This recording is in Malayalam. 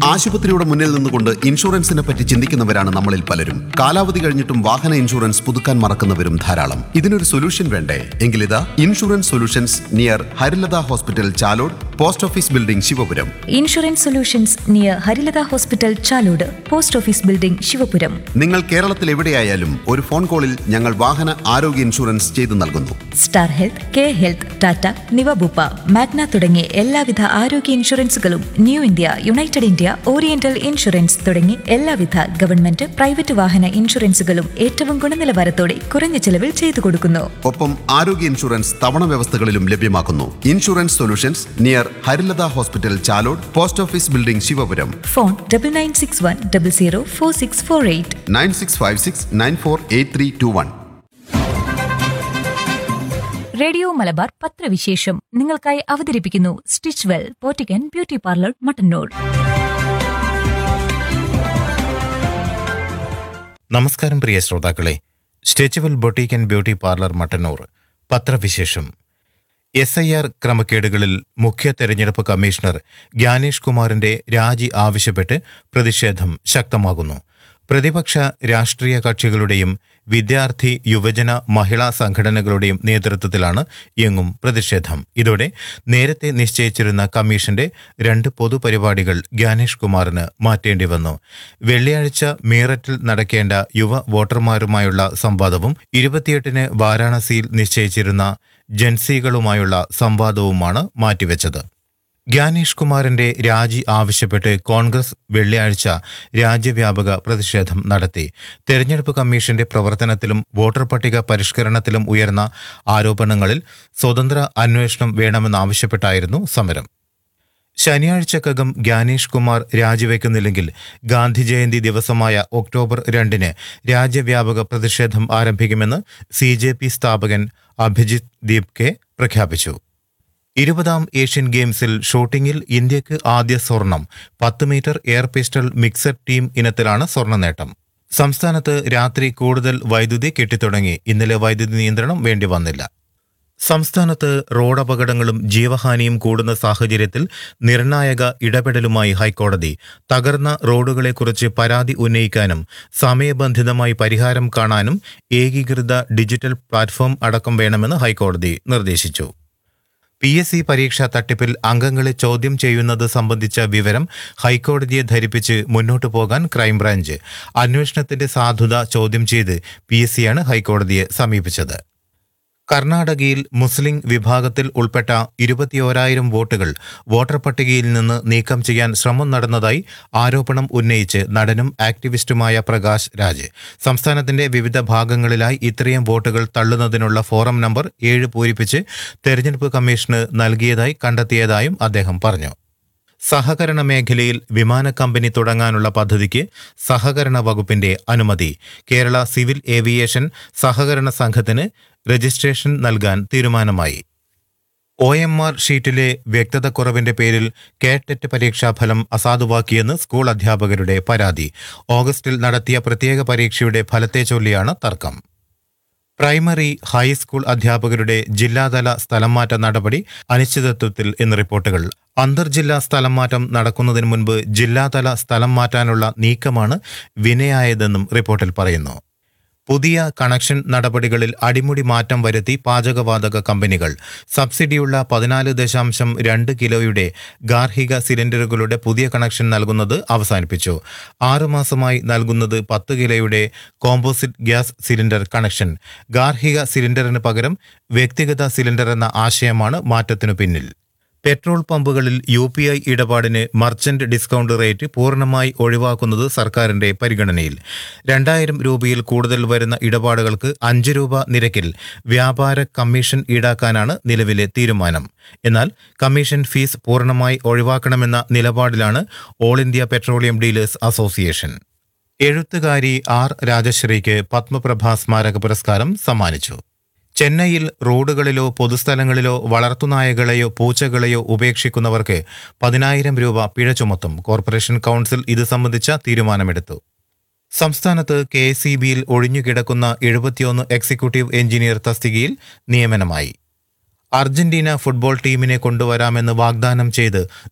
ആശുപത്രിയുടെ മുന്നിൽ നിന്നുകൊണ്ട് ഇൻഷുറൻസിനെ പറ്റി ചിന്തിക്കുന്നവരാണ് നമ്മളിൽ പലരും കാലാവധി കഴിഞ്ഞിട്ടും വാഹന ഇൻഷുറൻസ് പുതുക്കാൻ മറക്കുന്നവരും ധാരാളം ഇതിനൊരു സൊല്യൂഷൻ വേണ്ടേ എങ്കിലിതാ insurance solutions near Harilatha hospital Chalode post office building Sivapuram insurance solutions near Harilatha hospital Chalode post office building Sivapuram നിങ്ങൾ കേരളത്തിൽ എവിടെയായാലും ഒരു ഫോൺ കോളിൽ ഞങ്ങൾ വാഹന ആരോഗ്യ ഇൻഷുറൻസ് ചെയ്തു നൽകുന്നു star health K health Tata Niva Bupa Magna തുടങ്ങിയ എല്ലാവിധ ആരോഗ്യ ഇൻഷുറൻസുകളും new India united India oriental insurance തുടങ്ങി എല്ലാവിധ ഗവൺമെന്റ് പ്രൈവറ്റ് വാഹന ഇൻഷുറൻസുകളും ഏറ്റവും ഗുണനിലവാരത്തോടെ കുറഞ്ഞ ചെലവിൽ ചെയ്തു കൊടുക്കുന്നു ഒപ്പം ആരോഗ്യ ഇൻഷുറൻസ് തവണ വ്യവസ്ഥകളിലും ലഭ്യമാക്കുന്നു insurance solutions near Harilatha hospital Chalode post office building Sivapuram phone double nine six one double zero four six four eight nine six five six nine four eight three two one radio Malabar പത്രവിശേഷം നിങ്ങൾക്കായി അവതരിപ്പിക്കുന്നു സ്റ്റിച്ച് വെൽ പോറ്റിക്കൻ ബ്യൂട്ടി പാർലർ മട്ടന്നൂർ നമസ്കാരം പ്രിയ ശ്രോതാക്കളെ stretchable boutique and beauty parlour Mattannur പത്രവിശേഷം എസ് ഐ ആർ ക്രമക്കേടുകളിൽ മുഖ്യ തെരഞ്ഞെടുപ്പ് കമ്മീഷണർ ജ്ഞാനേഷ് കുമാറിന്റെ രാജി ആവശ്യപ്പെട്ട് പ്രതിഷേധം ശക്തമാകുന്നു പ്രതിപക്ഷ രാഷ്ട്രീയ കക്ഷികളുടെയും വിദ്യാർത്ഥി യുവജന മഹിളാ സംഘടനകളുടെയും നേതൃത്വത്തിലാണ് എങ്ങും പ്രതിഷേധം ഇതോടെ നേരത്തെ നിശ്ചയിച്ചിരുന്ന കമ്മീഷന്റെ രണ്ട് പൊതുപരിപാടികൾ ജ്ഞാനേഷ് കുമാറിന് മാറ്റേണ്ടി വന്നു വെള്ളിയാഴ്ച മീററ്റിൽ നടക്കേണ്ട യുവ വോട്ടർമാരുമായുള്ള സംവാദവും ഇരുപത്തിയെട്ടിന് വാരാണസിയിൽ നിശ്ചയിച്ചിരുന്ന ജൻസികളുമായുള്ള സംവാദവുമാണ് മാറ്റിവെച്ചത് ജ്ഞാനേഷ് കുമാറിന്റെ രാജി ആവശ്യപ്പെട്ട് കോൺഗ്രസ് വെള്ളിയാഴ്ച രാജ്യവ്യാപക പ്രതിഷേധം നടത്തി തെരഞ്ഞെടുപ്പ് കമ്മീഷന്റെ പ്രവർത്തനത്തിലും വോട്ടർ പട്ടിക പരിഷ്കരണത്തിലും ഉയർന്ന ആരോപണങ്ങളിൽ സ്വതന്ത്ര അന്വേഷണം വേണമെന്നാവശ്യപ്പെട്ടായിരുന്നു സമരം ശനിയാഴ്ചക്കകം ജ്ഞാനേഷ് കുമാർ രാജിവെക്കുന്നില്ലെങ്കിൽ ഗാന്ധി ജയന്തി ദിവസമായ ഒക്ടോബർ രണ്ടിന് രാജ്യവ്യാപക പ്രതിഷേധം ആരംഭിക്കുമെന്ന് സി ജെ പി സ്ഥാപകൻ അഭിജിത് ദീപ് കെ പ്രഖ്യാപിച്ചു ഇരുപതാം ഏഷ്യൻ ഗെയിംസിൽ ഷൂട്ടിംഗിൽ ഇന്ത്യക്ക് ആദ്യ സ്വർണം പത്ത് metre air pistol mixed team ഇനത്തിലാണ് സ്വർണ്ണ നേട്ടം സംസ്ഥാനത്ത് രാത്രി കൂടുതൽ വൈദ്യുതി കെട്ടിത്തുടങ്ങി ഇന്നലെ വൈദ്യുതി നിയന്ത്രണം വേണ്ടി വന്നില്ല സംസ്ഥാനത്ത് റോഡപകടങ്ങളും ജീവഹാനിയും കൂടുന്ന സാഹചര്യത്തിൽ നിർണായക ഇടപെടലുമായി ഹൈക്കോടതി തകർന്ന റോഡുകളെക്കുറിച്ച് പരാതി ഉന്നയിക്കാനും സമയബന്ധിതമായി പരിഹാരം കാണാനും ഏകീകൃത ഡിജിറ്റൽ പ്ലാറ്റ്ഫോം അടക്കം വേണമെന്ന് ഹൈക്കോടതി നിർദ്ദേശിച്ചു പി എസ് സി പരീക്ഷാ തട്ടിപ്പിൽ അംഗങ്ങളെ ചോദ്യം ചെയ്യുന്നത് സംബന്ധിച്ച വിവരം ഹൈക്കോടതിയെ ധരിപ്പിച്ച് മുന്നോട്ടു പോകാൻ ക്രൈംബ്രാഞ്ച് അന്വേഷണത്തിന്റെ സാധുത ചോദ്യം ചെയ്ത് പി എസ് സിയാണ് ഹൈക്കോടതിയെ സമീപിച്ചത് കർണാടകയിൽ മുസ്ലിം വിഭാഗത്തിൽ ഉൾപ്പെട്ട ഇരുപത്തിയോരായിരം വോട്ടുകൾ വോട്ടർ പട്ടികയിൽ നിന്ന് നീക്കം ചെയ്യാൻ ശ്രമം നടന്നതായി ആരോപണം ഉന്നയിച്ച് നടനും ആക്ടിവിസ്റ്റുമായ പ്രകാശ് രാജ് സംസ്ഥാനത്തിന്റെ വിവിധ ഭാഗങ്ങളിലായി ഇത്രയും വോട്ടുകൾ തള്ളുന്നതിനുള്ള ഫോറം നമ്പർ ഏഴ് പൂരിപ്പിച്ച് തെരഞ്ഞെടുപ്പ് കമ്മീഷന് നൽകിയതായി കണ്ടെത്തിയതായും അദ്ദേഹം പറഞ്ഞു സഹകരണ മേഖലയിൽ വിമാന കമ്പനി തുടങ്ങാനുള്ള പദ്ധതിക്ക് സഹകരണ വകുപ്പിന്റെ അനുമതി കേരള സിവിൽ ഏവിയേഷൻ സഹകരണ സംഘത്തിന് രജിസ്ട്രേഷൻ നൽകാൻ തീരുമാനമായി ഒ എം ആർ ഷീറ്റിലെ വ്യക്തതക്കുറവിന്റെ പേരിൽ കേട്ടെറ്റ് പരീക്ഷാഫലം അസാധുവാക്കിയെന്ന് സ്കൂൾ അധ്യാപകരുടെ പരാതി ഓഗസ്റ്റിൽ നടത്തിയ പ്രത്യേക പരീക്ഷയുടെ ഫലത്തെ ചൊല്ലിയാണ് തർക്കം പ്രൈമറി ഹൈസ്കൂൾ അധ്യാപകരുടെ ജില്ലാതല സ്ഥലം മാറ്റ നടപടി അനിശ്ചിതത്വത്തിൽ എന്ന് റിപ്പോർട്ടുകൾ അന്തർജില്ലാ സ്ഥലം മാറ്റം നടക്കുന്നതിന് മുൻപ് ജില്ലാതല സ്ഥലം മാറ്റാനുള്ള നീക്കമാണ് വിനയായതെന്നും റിപ്പോർട്ടിൽ പറയുന്നു പുതിയ കണക്ഷൻ നടപടികളിൽ അടിമുടി മാറ്റം വരുത്തി പാചകവാതക കമ്പനികൾ സബ്സിഡിയുള്ള പതിനാല് ദശാംശം രണ്ട് കിലോയുടെ ഗാർഹിക സിലിണ്ടറുകളുടെ പുതിയ കണക്ഷൻ നൽകുന്നത് അവസാനിപ്പിച്ചു ആറുമാസമായി നൽകുന്നത് പത്ത് കിലോയുടെ കോമ്പോസിറ്റ് ഗ്യാസ് സിലിണ്ടർ കണക്ഷൻ ഗാർഹിക സിലിണ്ടറിന് പകരം വ്യക്തിഗത സിലിണ്ടർ എന്ന ആശയമാണ് മാറ്റത്തിനു പിന്നിൽ പെട്രോൾ പമ്പുകളിൽ യു പി ഐ ഇടപാടിന് മർച്ചന്റ് ഡിസ്കൗണ്ട് റേറ്റ് പൂർണ്ണമായി ഒഴിവാക്കുന്നത് സർക്കാരിന്റെ പരിഗണനയിൽ രണ്ടായിരം രൂപയിൽ കൂടുതൽ വരുന്ന ഇടപാടുകൾക്ക് അഞ്ച് രൂപ നിരക്കിൽ വ്യാപാര കമ്മീഷൻ ഈടാക്കാനാണ് നിലവിലെ തീരുമാനം എന്നാൽ കമ്മീഷൻ ഫീസ് പൂർണ്ണമായി ഒഴിവാക്കണമെന്ന നിലപാടിലാണ് all India petroleum dealers association എഴുത്തുകാരി ആർ രാജശ്രീക്ക് പത്മപ്രഭ സ്മാരക പുരസ്കാരം സമ്മാനിച്ചു ചെന്നൈയിൽ റോഡുകളിലോ പൊതുസ്ഥലങ്ങളിലോ വളർത്തുനായകളെയോ പൂച്ചകളെയോ ഉപേക്ഷിക്കുന്നവർക്ക് പതിനായിരം രൂപ പിഴ ചുമത്തും കോർപ്പറേഷൻ കൗൺസിൽ ഇത് സംബന്ധിച്ച തീരുമാനമെടുത്തു സംസ്ഥാനത്ത് കെ എസ് ഇ ബിയിൽ ഒഴിഞ്ഞുകിടക്കുന്ന എഴുപത്തിയൊന്ന് എക്സിക്യൂട്ടീവ് എഞ്ചിനീയർ തസ്തികയിൽ നിയമനമായി അർജന്റീന ഫുട്ബോൾ ടീമിനെ കൊണ്ടുവരാമെന്ന് വാഗ്ദാനം ചെയ്ത്